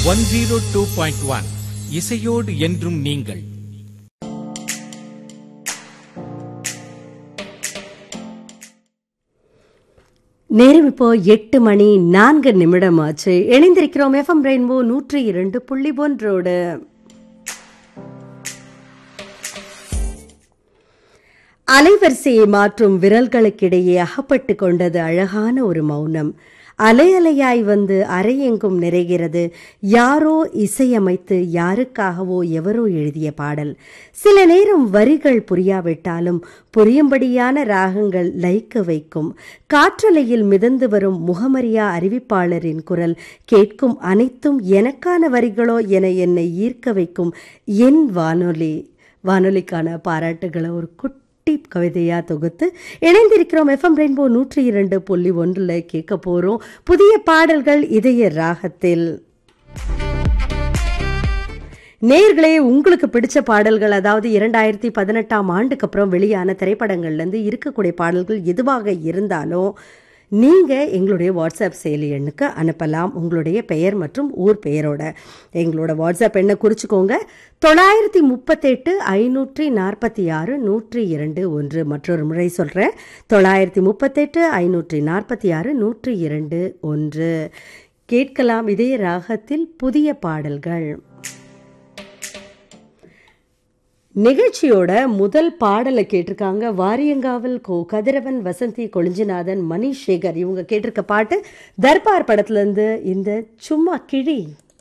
one zero two point one இசையோடு என்றும் நீங்கள் நேரம் இப்போ எட்டு மணி நான்கு நிமிடம் ஆச்சு இணைந்திருக்கிறோம் எஃப்எம் ரெயின்போ நூற்றி இரண்டு புள்ளி ஒன்றோடு அலைவரிசையை மாற்றும் விரல்களுக்கிடையே அகப்பட்டு கொண்டது அழகான ஒரு மௌனம் அலை அலையாய் வந்து அரையெங்கும் நிறைகிறது யாரோ இசையமைத்து யாருக்காகவோ எவரோ எழுதிய பாடல் சில நேரம் வரிகள் புரியாவிட்டாலும் புரியும்படியான ராகங்கள் லயிக்க வைக்கும் காற்றலையில் மிதந்து வரும் முகமறியா அறிவிப்பாளரின் குரல் கேட்கும் அனைத்தும் எனக்கான வரிகளோ என என்னை ஈர்க்க வைக்கும் என் வானொலி வானொலிக்கான பாராட்டுகளை ஒரு குட்டி கவிதையா தொகுத்து இணைந்திருக்கிறோம் எஃப்எம் ரெயின்போ நூற்றி இரண்டு புள்ளி ஒன்றில் கேட்க போறோம் புதிய பாடல்கள் இதய ராகத்தில் நேர்களே உங்களுக்கு பிடிச்ச பாடல்கள் அதாவது இரண்டாயிரத்தி பதினெட்டாம் ஆண்டுக்கு அப்புறம் வெளியான திரைப்படங்கள்லேருந்து இருக்கக்கூடிய பாடல்கள் எதுவாக இருந்தாலும் நீங்கள் எங்களுடைய வாட்ஸ்அப் செயலி எண்ணுக்கு அனுப்பலாம் உங்களுடைய பெயர் மற்றும் ஊர் பெயரோட எங்களோட வாட்ஸ்அப் எண்ணை குறிச்சிக்கோங்க தொள்ளாயிரத்தி முப்பத்தெட்டு ஐநூற்றி நாற்பத்தி ஆறு நூற்றி இரண்டு ஒன்று மற்றொரு முறை சொல்கிறேன் தொள்ளாயிரத்தி முப்பத்தெட்டு ஐநூற்றி நாற்பத்தி ஆறு நூற்றி இரண்டு ஒன்று கேட்கலாம் இதே ராகத்தில் புதிய பாடல்கள் நிகழ்ச்சியோட முதல் பாடலை கேட்டிருக்காங்க வாரியங்காவல் கோ கதிரவன் வசந்தி கொளிஞ்சிநாதன் மணிஷ் சேகர் இவங்க கேட்டிருக்க பாட்டு தர்பார் படத்துல இருந்து இந்த சும்மா கிழி